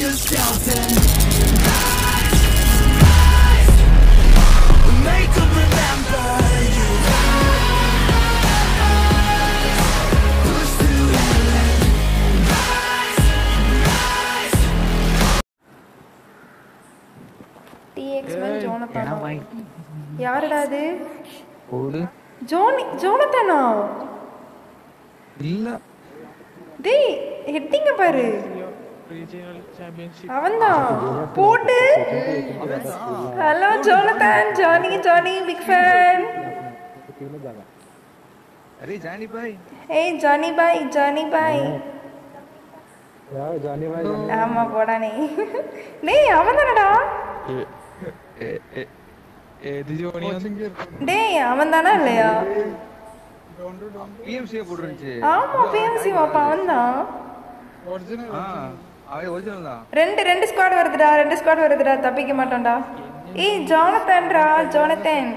your skeleton. Rise, rise. Make 'em remember you. Push through hell and rise, rise. டிஎக்ஸ்மேன் ஜோனத்தானா யாருடா அது ஒரு ஜோனி ஜோனத்தானா இல்ல டேய் ஹெட்டிங்க பாரு அவன்தான் போட்டு hello Jonathan Johnny Johnny big fan अरे जानी भाई ஏய் ஜானி பாய் ஜானி பாய் ஆமா போடா நீ டேய் அவன் தானடா ഏത് ജോണി டேய் அவன் தானா இல்லையா பிஎம்சியே போட்டுருந்துச்சு ஆமா பிஎம்சி வாப்பா அவன் தான் ஆ அவன் ஒரிஜினல் தான் ரெண்டு ரெண்டு ஸ்குவாட் வருதுடா ரெண்டு ஸ்குவாட் வருதுடா தப்பிக்க மாட்டோம்டா ஏய் ஜோனத்தன்டா ஜோனத்தன்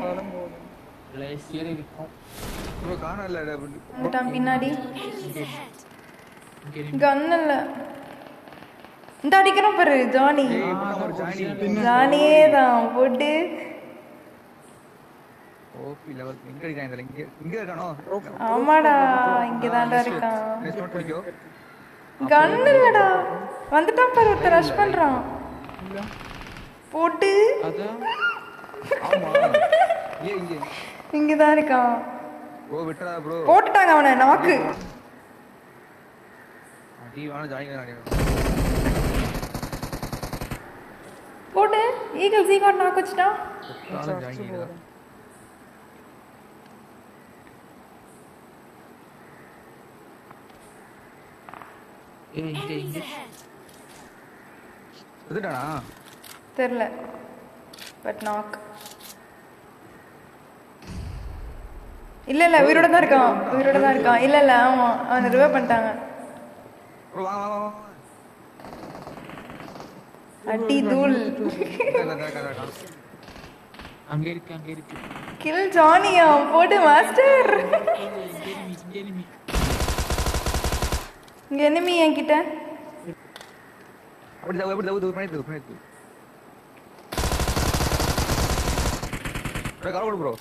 ப்ரோ காணல வந்துட்டான் பின்னாடி கன் இல்ல இந்த அடிக்கிறோம் பாரு ஜானி ஒரு ஜானி ஜானியே தான் போட்டு ஓபி லெவல் எங்க இருக்கான் இதுல இங்க இங்க இருக்கானோ ஆமாடா இங்கதான்டா இருக்கான் நெக்ஸ்ட் நோட் பண்ணிக்கோ கன் இல்லடா வந்துட்டான் பாரு ஒருத்தர் ரஷ் பண்றான் போட்டு ஆமா ஏ இங்க இங்கதான் இருக்கான் ஓ விட்டுறா ப்ரோ போட்டுட்டாங்க அவனை நாக்கு அடி வேணா ஜானி தான் போட்டு ஈகிள் சீகாட் நாக்கு வச்சுட்டான் ஜானி தான் இதுடானா தெரில பட் நாக் இல்ல இல்ல உயிரோட தான் இருக்கான் உயிரோட தான் இருக்கான் இல்ல இல்ல ஆமா அவனை ரிவைவ் பண்ணிட்டாங்க ப்ரோ வாங்க வாங்க வாங்க அடி தூள் அங்க இருக்கு அங்க இருக்கு கில் ஜானியா போடு மாஸ்டர் இங்க enemy என்கிட்ட அப்படி தவு அப்படி தவு தவு பண்ணி தவு பண்ணி தவு ப்ரோ கால் கொடு ப்ரோ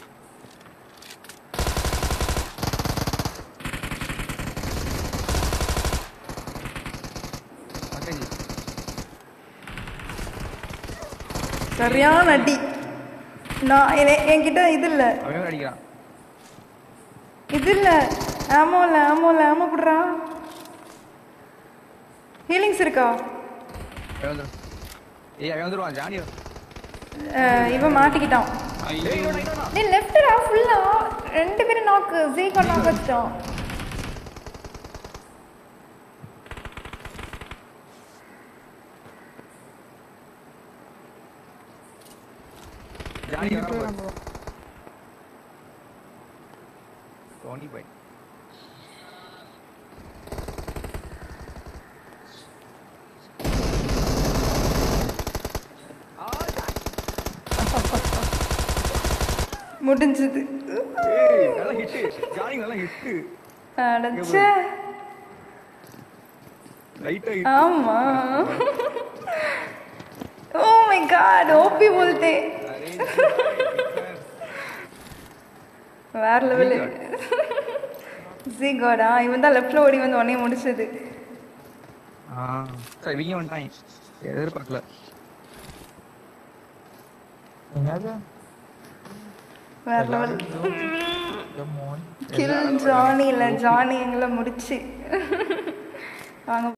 சரியான அடி நான் என- என்கிட்ட இது இல்ல அவன் அடிக்கிறான் இது இல்ல ஆமோ இல்ல ஆமோ இல்ல ஆமோ குடுறா ஹீலிங்ஸ் இருக்கா அவன் வந்துடும் ஏய் அவன் வந்துடுவான் ஜானி அஹ், இவன் மாட்டிக்கிட்டான் நீ லெஃப்டா ஃபுல்லா ரெண்டு பேரும் நாக்கு ஜீகா நாக்கு வச்சிட்டான் ஜானி வரான் bro. டோனி பாய் முடிஞ்சது ஏய் நல்லா ஹிட் ஜானி நல்லா ஹிட் அடைச்ச லைட்டா ஆமா ஓ மை காட் ஓபி बोलते வேற லெவலு ஜிகோடா இவன் தான் லெஃப்ட்ல ஓடி வந்து உடனே முடிச்சது ஆ சரி இவங்க வந்துட்டான் எதிர்பார்க்கல என்னது வேற லெவல் இந்த மோன் கில் ஜானி இல்ல ஜானி எங்களை முடிச்சு வாங்க